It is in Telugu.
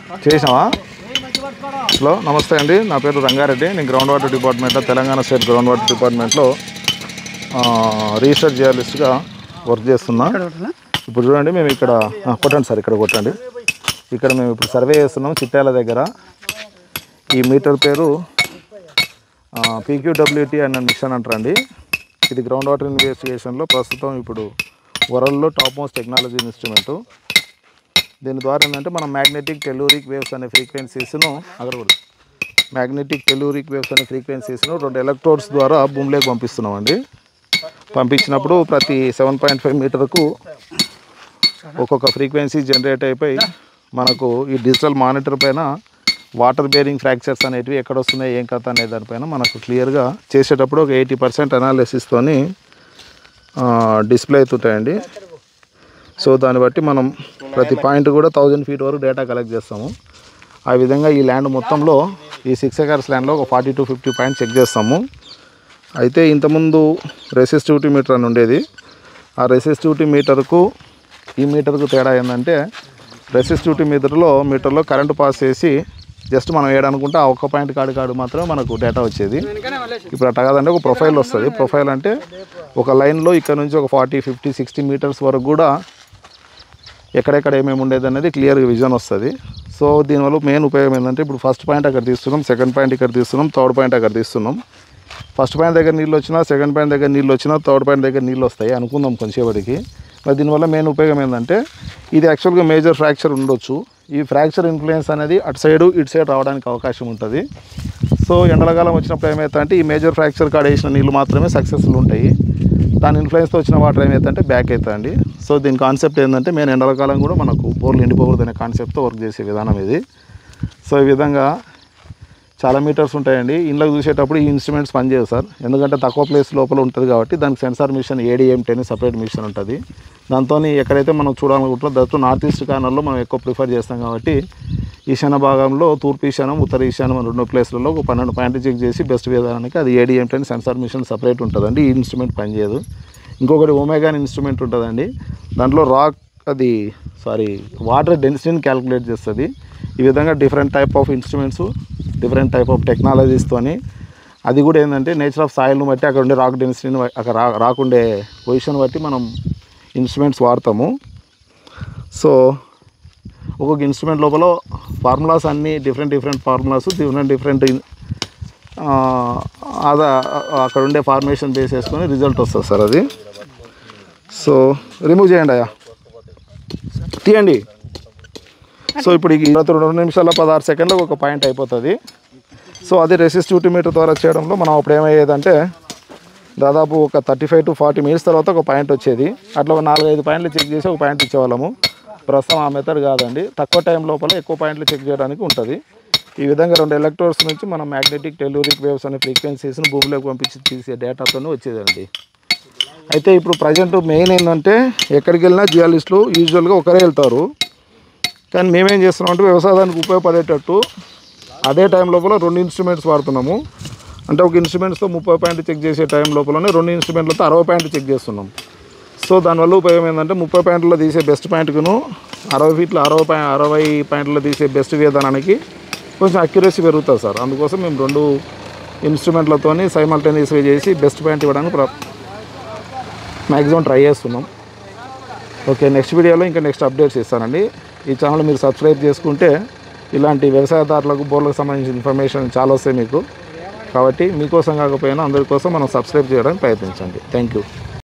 చేసావా హలో నమస్తే అండి నా పేరు రంగారెడ్డి నేను గ్రౌండ్ వాటర్ డిపార్ట్మెంట్లో తెలంగాణ స్టేట్ గ్రౌండ్ వాటర్ డిపార్ట్మెంట్లో ఆ, రీసెర్చ్ జర్నలిస్ట్గా వర్క్ చేస్తున్నా ఇప్పుడు చూడండి మేము ఇక్కడ ఆ, కొట్టండి సార్ ఇక్కడ కొట్టండి ఇక్కడ మేము ఇప్పుడు సర్వే చేస్తున్నాం చిట్యాల దగ్గర ఈ మీటర్ పేరు పీక్యూడబ్ల్యూటీ అన్న మిషన్ అంటారండి ఇది గ్రౌండ్ వాటర్ ఇన్వెస్టిగేషన్లో ప్రస్తుతం ఇప్పుడు వరల్డ్లో టాప్ మోస్ట్ టెక్నాలజీ ఇన్స్ట్రుమెంటు దీని ద్వారా ఏంటంటే మనం మ్యాగ్నెటిక్ టెలూరిక్ వేవ్స్ అనే ఫ్రీక్వెన్సీస్ను అక్కడ కూడా మ్యాగ్నెటిక్ టెలూరిక్ వేవ్స్ అనే ఫ్రీక్వెన్సీస్ను రెండు ఎలక్ట్రోడ్స్ ద్వారా భూమిలోకి పంపిస్తున్నామండి పంపించినప్పుడు ప్రతి సెవెన్ పాయింట్ ఫైవ్ మీటర్కు ఒక్కొక్క ఫ్రీక్వెన్సీ జనరేట్ అయిపోయి మనకు ఈ డిజిటల్ మానిటర్ పైన వాటర్ బేరింగ్ ఫ్రాక్చర్స్ అనేటివి ఎక్కడ వస్తున్నాయి ఏం కథ అనే దానిపైన మనకు క్లియర్గా చేసేటప్పుడు ఒక ఎయిటీ పర్సెంట్ అనాలిసిస్తోని డిస్ప్లే అవుతుంటాయండి సో దాన్ని బట్టి మనం ప్రతి పాయింట్ కూడా థౌజండ్ ఫీట్ వరకు డేటా కలెక్ట్ చేస్తాము ఆ విధంగా ఈ ల్యాండ్ మొత్తంలో ఈ సిక్స్ ఎకర్స్ ల్యాండ్లో ఒక forty to fifty points check చేస్తాము అయితే ఇంతకుముందు రెసిస్టివిటీ మీటర్ అని ఉండేది ఆ రెసిస్టివిటీ మీటర్కు ఈ మీటర్కు తేడా ఏంటంటే రెసిస్టివిటీ మీటర్లో మీటర్లో కరెంటు పాస్ చేసి జస్ట్ మనం వేయడానుకుంటే ఆ ఒక్క పాయింట్ కాడు కాడు మాత్రమే మనకు డేటా వచ్చేది ఇప్పుడు అట్లా కాదంటే ఒక ప్రొఫైల్ వస్తుంది ప్రొఫైల్ అంటే ఒక లైన్లో ఇక్కడ నుంచి ఒక ఫార్టీ ఫిఫ్టీ సిక్స్టీ మీటర్స్ వరకు కూడా ఎక్కడెక్కడ ఏమేమి ఉండేది అనేది క్లియర్గా విజన్ వస్తుంది సో దీనివల్ల మెయిన్ ఉపయోగం ఏంటంటే ఇప్పుడు ఫస్ట్ పాయింట్ అక్కడ తీస్తున్నాం సెకండ్ పాయింట్ ఇక్కడ తీస్తున్నాం థర్డ్ పాయింట్ అక్కడ తీస్తున్నాం ఫస్ట్ పాయింట్ దగ్గర నీళ్ళు వచ్చినా సెకండ్ పాయింట్ దగ్గర నీళ్ళు వచ్చినా థర్డ్ పాయింట్ దగ్గర నీళ్ళు వస్తాయి అనుకుందాం కొంచెంసేపటికి మరి దీనివల్ల మెయిన్ ఉపయోగం ఏంటంటే ఇది యాక్చువల్గా మేజర్ ఫ్రాక్చర్ ఉండొచ్చు ఈ ఫ్రాక్చర్ ఇన్ఫ్లుయెన్స్ అనేది అటు సైడు ఇటు సైడ్ రావడానికి అవకాశం ఉంటుంది సో ఎండలకాలం వచ్చినప్పుడు ఏమవుతుందంటే ఈ మేజర్ ఫ్రాక్చర్ కాడ వేసిన నీళ్ళు మాత్రమే సక్సెస్ఫుల్ ఉంటాయి దాని ఇన్ఫ్లుయెన్స్తో వచ్చిన వాటర్ ఏమవుతుందంటే బ్యాక్ అవుతుందండి సో దీని కాన్సెప్ట్ ఏంటంటే మేము ఎండలకాలం కూడా మనకు బోర్లు ఎండిపోకూడదు అనే కాన్సెప్ట్తో వర్క్ చేసే విధానం ఇది సో ఈ విధంగా చాలా మీటర్స్ ఉంటాయండి ఇంట్లోకి చూసేటప్పుడు ఈ ఇన్స్ట్రుమెంట్స్ పనిచేయవు సార్ ఎందుకంటే తక్కువ ప్లేస్ లోపల ఉంటుంది కాబట్టి దానికి sensor machine ADM ten separate machine ఉంటుంది దాంతో ఎక్కడైతే మనం చూడాలనుకుంటున్నాం దాంతో నార్త్ ఈస్ట్ కార్నర్లో మనం ఎక్కువ ప్రిఫర్ చేస్తాం కాబట్టి ఈశాన్య భాగంలో తూర్పు ఈశాన్యం ఉత్తర ఈశాన్యం అనే రెండు ప్లేస్లలో ఒక పన్నెండు పాయింట్ చెక్ చేసి బెస్ట్ విధానానికి అది ADM ten sensor machine separate ఉంటుందండి ఈ ఇన్స్ట్రుమెంట్ పనిచేయదు ఇంకొకటి ఒమేగాన్ ఇన్స్ట్రుమెంట్ ఉంటుందండి దాంట్లో రాక్ అది సారీ వాటర్ డెన్సిటీని క్యాలిక్యులేట్ చేస్తుంది ఈ విధంగా different type of instruments different type of టెక్నాలజీస్తోని అది కూడా ఏంటంటే నేచర్ ఆఫ్ సాయిల్ని బట్టి అక్కడ ఉండే రాక్ డెన్సిటీని బట్టి- అక్కడ రా రాకుండే పొజిషన్ బట్టి మనం ఇన్స్ట్రుమెంట్స్ వాడతాము సో ఒక్కొక్క ఇన్స్ట్రుమెంట్ లోపల ఫార్ములాస్ అన్నీ different different formulas different different అదా అక్కడ ఉండే ఫార్మేషన్ బేస్ చేసుకొని రిజల్ట్ వస్తుంది సార్ అది సో రిమూవ్ చేయండి అయ్యా తీయండి సో ఇప్పుడు ఈ ఇరవై రెండు నిమిషాల పదహారు సెకండ్లకు ఒక పాయింట్ అయిపోతుంది సో అది రెసిస్టివిటీ మీటర్ ద్వారా చేయడంలో మనం అప్పుడు ఏమయ్యేదంటే దాదాపు ఒక thirty five to forty minutes తర్వాత ఒక పాయింట్ వచ్చేది అట్లా ఒక నాలుగైదు పాయింట్లు చెక్ చేసి ఒక పాయింట్ ఇచ్చేవాళ్ళము ప్రస్తుతం ఆ మెథడ్ కాదండి తక్కువ టైం లోపల ఎక్కువ పాయింట్లు చెక్ చేయడానికి ఉంటుంది ఈ విధంగా రెండు ఎలక్ట్రోడ్స్ నుంచి మనం మ్యాగ్నెటిక్ టెలూరిక్ వేవ్స్ అనే ఫ్రీక్వెన్సీస్ని భూమిలోకి పంపించి తీసే డేటాతోనే వచ్చేదండి అయితే ఇప్పుడు ప్రజెంట్ మెయిన్ ఏంటంటే ఎక్కడికి వెళ్ళినా జియాలిస్టులు యూజువల్గా ఒకరే వెళ్తారు కానీ మేమేం చేస్తున్నాం అంటే వ్యవసాయానికి ఉపయోగపడేటట్టు అదే టైం లోపల రెండు ఇన్స్ట్రుమెంట్స్ వాడుతున్నాము అంటే ఒక ఇన్స్ట్రుమెంట్స్తో ముప్పై పాయింట్ చెక్ చేసే టైం లోపలనే రెండు ఇన్స్ట్రుమెంట్లతో అరవై పాయింట్ చెక్ చేస్తున్నాం సో దానివల్ల ఉపయోగం ఏంటంటే ముప్పై పాయింట్లో తీసే బెస్ట్ పాయింట్కును అరవై ఫీట్లో అరవై పాయింట్ అరవై పాయింట్లో తీసే బెస్ట్ విధానానికి కొంచెం అక్యురసీ పెరుగుతుంది సార్ అందుకోసం మేము రెండు ఇన్స్ట్రుమెంట్లతోని సైమల్టేనియస్గా చేసి బెస్ట్ పాయింట్ ఇవ్వడానికి ప్ర మ్యాక్సిమం ట్రై చేస్తున్నాం ఓకే నెక్స్ట్ వీడియోలో ఇంకా నెక్స్ట్ అప్డేట్స్ ఇస్తానండి ఈ ఛానల్ మీరు సబ్స్క్రైబ్ చేసుకుంటే ఇలాంటి వ్యవసాయదారులకు బోర్లకు సంబంధించిన ఇన్ఫర్మేషన్ చాలా వస్తాయి మీకు కాబట్టి మీకోసం కాకపోయినా అందరి కోసం మనం సబ్స్క్రైబ్ చేయడానికి ప్రయత్నించండి థ్యాంక్ యూ